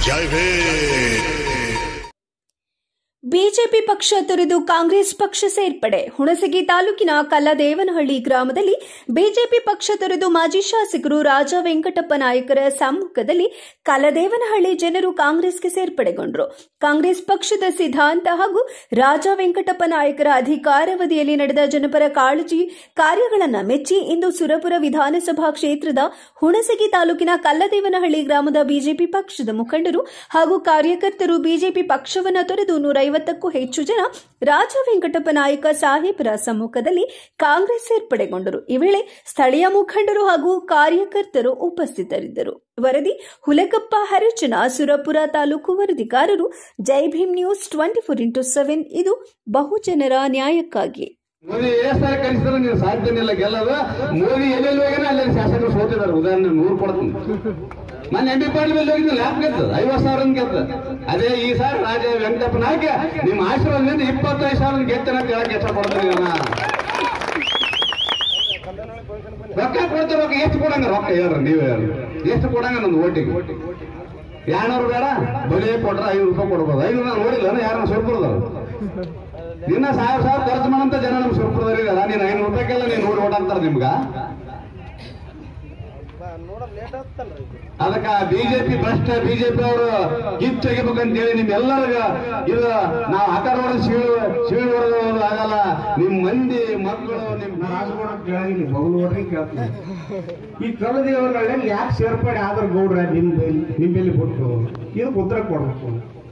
ಜೈ Bhim BJP ಪಕ್ಷ ತೊರೆದು ಕಾಂಗ್ರೆಸ್ ಪಕ್ಷ ಸೇರ್ಪಡೆ ಹುಣಸಗಿ ತಾಲೂಕಿನ ಕಲ್ಲದೇವನಹಳ್ಳಿ ಗ್ರಾಮದಲ್ಲಿ ಬಿಜೆಪಿ ಪಕ್ಷ ತೊರೆದು ಮಾಜಿ ಶಾಸಕರು ರಾಜ ವೆಂಕಟಪ್ಪ ನಾಯಕರ ಸಮ್ಮುಖದಲ್ಲಿ ಕಲ್ಲದೇವನಹಳ್ಳಿ ಜನರು ಕಾಂಗ್ರೆಸ್ಗೆ ಸೇರ್ಪಡೆಗೊಂಡರು ಕಾಂಗ್ರೆಸ್ ಪಕ್ಷದ ಸಿದ್ಧಾಂತ ಹಾಗೂ ರಾಜ ವೆಂಕಟಪ್ಪ ನಾಯಕರ ಅಧಿಕಾರಾವಧಿಯಲ್ಲಿ ನಡೆದ ಜನಪರ ಕಾಳಜಿ ಕಾರ್ಯಗಳನ್ನು ಮೆಚ್ಚಿ ಇಂದು ಸುರಪುರ ವಿಧಾನಸಭಾ ಕ್ಷೇತ್ರದ ಹುಣಸಗಿ ತಾಲೂಕಿನ ಕಲ್ಲದೇವನಹಳ್ಳಿ ಗ್ರಾಮದ ಬಿಜೆಪಿ ಪಕ್ಷದ ಮುಖಂಡರು ಹಾಗೂ ಕಾರ್ಯಕರ್ತರು ಬಿಜೆಪಿ ಪಕ್ಷವನ್ನು ತೊರೆದು ನೂರೈವತ್ತಕ್ಕೂ ಹೆಚ್ಚು ಜನ ರಾಜ ವೆಂಕಟಪ್ಪ ನಾಯಕ ಸಾಹೇಬರ ಸಮ್ಮುಖದಲ್ಲಿ ಕಾಂಗ್ರೆಸ್ ಸೇರ್ಪಡೆಗೊಂಡರು ಈ ವೇಳೆ ಸ್ಥಳೀಯ ಮುಖಂಡರು ಹಾಗೂ ಕಾರ್ಯಕರ್ತರು ಉಪಸ್ಥಿತರಿದ್ದರು ವರದಿ ಹುಲಕಪ್ಪ ಹರಿಚನ ಸುರಪುರ ತಾಲೂಕು ವರದಿಗಾರರು Jai Bhim news twenty four into seven ಇದು ಬಹುಜನರ ನ್ಯಾಯಕ್ಕಾಗಿ ಮೋದಿ ಎಷ್ಟ್ ಸಾರಿ ಕಲಿಸಿದ್ರೆ ನೀವು ಸಾಧ್ಯನೇ ಇಲ್ಲ ಗೆಲ್ಲದ ಮೋದಿ ಎಲ್ಲೆಲ್ಲಿ ಹೋಗಿನ ಅಲ್ಲಿ ಶಾಸಕರು ಸೋತಿದ್ದಾರೆ ಉದಾಹರಣೆ ನೂರು ಕೊಡ್ತೀನಿ ಮೊನ್ನೆ ಎಂ ಬಿ ಪಾಟೀಲ್ ಮೇಲೆ ಹೋಗಿದ್ನಲ್ಲ ಯಾಕೆ ಗೆದ್ದ ಐವತ್ತು ಸಾವಿರ ಗೆದ್ದ ಅದೇ ಈ ಸಾರಿ ರಾಜ ವೆಂಕಟಪ್ಪ ನಾಯಕ ನಿಮ್ಮ ಆಶೀರ್ವಾದದಿಂದ ಇಪ್ಪತ್ತೈದು ಸಾವಿರ ಗೆತ್ತನ ಅಂತ ಹೇಳಕ್ ಇಷ್ಟಪಡ್ತೀನಿ ನಾನು ರೊಕ್ಕ ಕೊಡ್ತಾರೆ ರೊಕ್ಕ ಎಷ್ಟು ಕೊಡಂಗ ರೊಕ್ಕ ಹೇಳ್ರಿ ನೀವೇ ಹೇಳ್ರಿ ಎಷ್ಟು ಕೊಡಂಗ ನಂದು ಓಟಿಗೆ ಎರಡ್ನೂರು ಬೇಡ ಬಲಿ ಕೊಟ್ರೆ ಐನೂರು ರೂಪಾಯಿ ಕೊಡ್ಬೋದು ಐನೂರು ನಾನು ನೋಡಿಲ್ಲ ಯಾರನ್ನ ಸುರ್ಪುರದವ್ರು ನಿನ್ನ ಸಾವಿರ ಸಾವಿರ ಖರ್ಚು ಮಾಡಂತ ಜನ ನಮ್ ಸುರ್ಪುರದಲ್ಲಿ ಇದಾರ ನೀನ್ ಐನೂರು ರೂಪಾಯಿಗೆಲ್ಲ ನೀನ್ ನೋಡಿ ಓಟ್ ಹಾಕ್ತಾರ ನಿಮ್ಗ ಅದಕ್ಕ ಬಿಜೆಪಿ ಭ್ರಷ್ಟ ಬಿಜೆಪಿ ಅವರು ಕಿತ್ತು ತೆಗಿಬೇಕಂತ ಹೇಳಿ ನಿಮ್ಮೆಲ್ಲರಿಗ ಇದು ನಾವು ಆಕಾರ ಸೀಳು ಸೀಳು ಹೊಡೆದು ಆಗಲ್ಲ ನಿಮ್ ಮಂದಿ ಮಕ್ಕಳು ನಿಮ್ ರಾಜಗೌಡ ಕೇಳಿಲ್ಲ ಬಗಲೋಡ್ರಿ ಕೇಳ್ತೀನಿ ಈ ಕಳದೇವರಲ್ಲಿ ಯಾಕೆ ಸೇರ್ಪಡೆ ಆದ್ರ ಗೌಡ್ರ ನಿಮ್ ನಿಂಬೆಲ್ಲಿ ಬಿಟ್ಟು ಇದಕ್ಕೆ ಉತ್ತರ ಕೊಡ್ಬೇಕು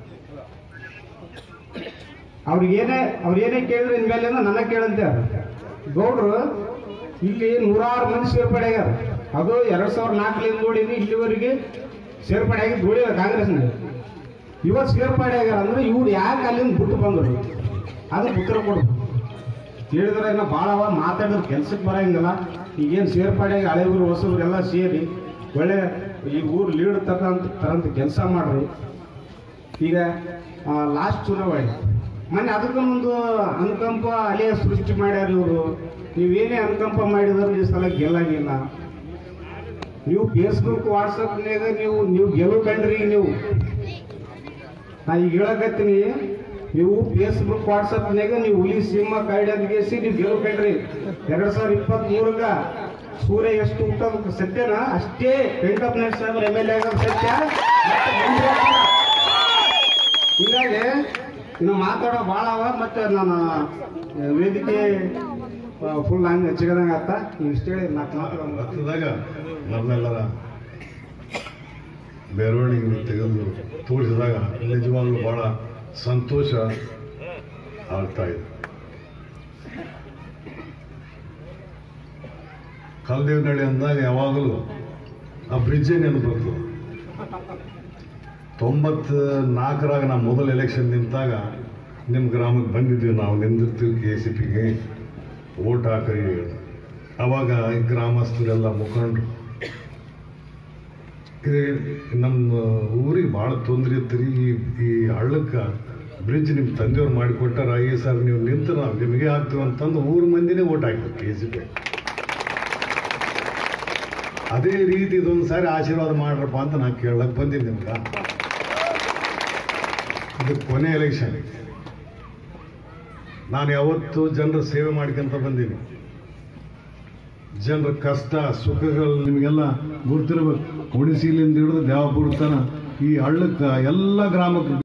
ಅವ್ರಿಗೇನೇ ಅವ್ರೇನೇ ಕೇಳಿದ್ರೆ ನಿಮ್ಮೆಲ್ಲ ನನ್ನ ಕೇಳಂತೆ ಗೌಡ್ರು ಇಲ್ಲಿ ನೂರಾರು ಮಂದಿ ಸೇರ್ಪಡೆ ಆಗ್ಯಾರ ಅದು ಎರಡ್ ಸಾವಿರದ ನಾಲ್ಕರಿಂದ ನೋಡಿನಿ ಇಲ್ಲಿವರೆಗೆ ಸೇರ್ಪಡೆ ಆಗಿ ದುಡಿಯ ಕಾಂಗ್ರೆಸ್ನಲ್ಲಿ ಇವತ್ತು ಸೇರ್ಪಡೆ ಆಗ್ಯಾರ ಅಂದ್ರೆ ಇವ್ರು ಯಾಕೆ ಅಲ್ಲಿಂದ ಬಿಟ್ಟು ಬಂದರು ಅದಕ್ಕೆ ಉತ್ತರ ಕೊಡ್ಬೇಕು ಹೇಳಿದ್ರೆ ಏನೋ ಭಾಳ ಅವ ಮಾತಾಡಿದ್ರೆ ಕೆಲ್ಸಕ್ಕೆ ಬರಂಗಿಲ್ಲ ಈಗೇನು ಸೇರ್ಪಡೆಗೆ ಹಳೆಯವರು ಹೊಸಬ್ರು ಎಲ್ಲ ಸೇರಿ ಒಳ್ಳೆ ಈ ಊರು ಲೀಡ್ ತಕ್ಕಂತ ತರಂತ ಕೆಲಸ ಮಾಡ್ರಿ ಈಗ ಲಾಸ್ಟ್ ಚುನಾವಣೆ ಮೊನ್ನೆ ಅದಕ್ಕೊಂದು ಅನುಕಂಪ ಅಲೆ ಸೃಷ್ಟಿ ಮಾಡ್ಯಾರ ಇವರು ನೀವೇನೇ ಅನುಕಂಪ ಮಾಡಿದ್ರೆ ಈ ಸಲ ಗೆಲ್ಲಾಗಿಲ್ಲ ನೀವು ಫೇಸ್ಬುಕ್ ವಾಟ್ಸಪ್ನಾಗ ನೀವು ನೀವು ಗೆಲುವು ಕಂಡ್ರಿ ನೀವು ನಾ ಈಗ ಹೇಳಕತ್ತೀನಿ ನೀವು ಫೇಸ್ಬುಕ್ ವಾಟ್ಸಪ್ನಾಗ ನೀವು ಹುಲಿ ಸಿಂಹ ಕಾಯ್ಡನ್ಗೇಸಿ ನೀವು ಗೆಲುವು ಕಂಡ್ರಿ ಎರಡ್ ಸಾವಿರದ ಇಪ್ಪತ್ತ್ ಮೂರಗ ಸೂರ್ಯ ಎಷ್ಟು ಹುಟ್ಟೋದಕ್ಕೆ ಸತ್ಯನ ಅಷ್ಟೇ ವೆಂಕಟನಾಥ ಸಾಹೇಬ್ರ ಎಮ್ ಎಲ್ ಎ ಆಗೋದು ಸತ್ಯ ಮತ್ತೆ ಮುಂದೆ ಹೀಗಾಗಿ ಇನ್ನು ಮಾತಾಡೋ ಭಾಳ ಅವ ಮತ್ತೆ ನಾನು ವೇದಿಕೆ ಫುಲ್ ಹಂಗೆ ಚಿಗದಂಗ ಆತ ನೀವು ಇಷ್ಟ ಹೇಳಿ ನಾಲ್ಕು ಮಾತಾಡೋ ಹತ್ತದಾಗ ನಮ್ಮೆಲ್ಲರ ಮೆರವಣಿಗೆ ತೆಗೆದು ತೋರಿಸಿದಾಗ ನಿಜವಾಗ್ಲೂ ಬಹಳ ಸಂತೋಷ ಆಗ್ತಾ ಇದೆ ಕಲ್ದೇವನಹಳ್ಳಿ ಅಂದಾಗ ಯಾವಾಗಲೂ ಆ ಬ್ರಿಡ್ಜೇ ನೆನಪು ಬರ್ತದೆ ತೊಂಬತ್ತ ನಾಲ್ಕರಾಗ ನಾವು ಮೊದಲ ಎಲೆಕ್ಷನ್ ನಿಂತಾಗ ನಿಮ್ಮ ಗ್ರಾಮಕ್ಕೆ ಬಂದಿದ್ವಿ ನಾವು ನಿಂದಿರ್ತೀವಿ ಕೆ ಸಿ ಪಿಗೆ ಓಟ್ ಹಾಕ್ರಿ ಅವಾಗ ಈ ಗ್ರಾಮಸ್ಥರೆಲ್ಲ ಮುಖಂಡರು ಇದು ನಮ್ಮ ಊರಿಗೆ ಭಾಳ ತೊಂದರೆ ಇತ್ತು ರೀ ಈ ಈ ಹಳ್ಳಕ್ಕೆ ಬ್ರಿಡ್ಜ್ ನಿಮ್ಮ ತಂದೆಯವ್ರು ಮಾಡಿಕೊಟ್ಟಾರ ಈ ಸರ್ ನೀವು ನಿಂತು ನಾವು ನಿಮಗೆ ಹಾಕ್ತೀವಿ ಅಂತಂದು ಊರು ಮಂದಿನೇ ಓಟ್ ಹಾಕ್ಬೇಕು ಕೆ ಸಿ ಪಿ ಅದೇ ರೀತಿ ಇದೊಂದು ಸಾರಿ ಆಶೀರ್ವಾದ ಮಾಡ್ರಪ್ಪ ಅಂತ ನಾನು ಕೇಳಕ್ಕೆ ಬಂದಿದ್ದೆ ನಿಮ್ಗೆ ಇದು ಕೊನೆ ಎಲೆಕ್ಷನ್ ನಾನು ಯಾವತ್ತು ಜನರ ಸೇವೆ ಮಾಡ್ಕೊಂತ ಬಂದೀನಿ ಜನರ ಕಷ್ಟ ಸುಖಗಳು ನಿಮಗೆಲ್ಲ ಗುರ್ತಿರ್ಬೇಕು ಒಡಿಸಿಲಿಂದ ಹಿಡಿದು ದೇವಪುರ ತನ ಈ ಹಳ್ಳಕ್ಕೆ ಎಲ್ಲ ಗ್ರಾಮಕ್ಕೆ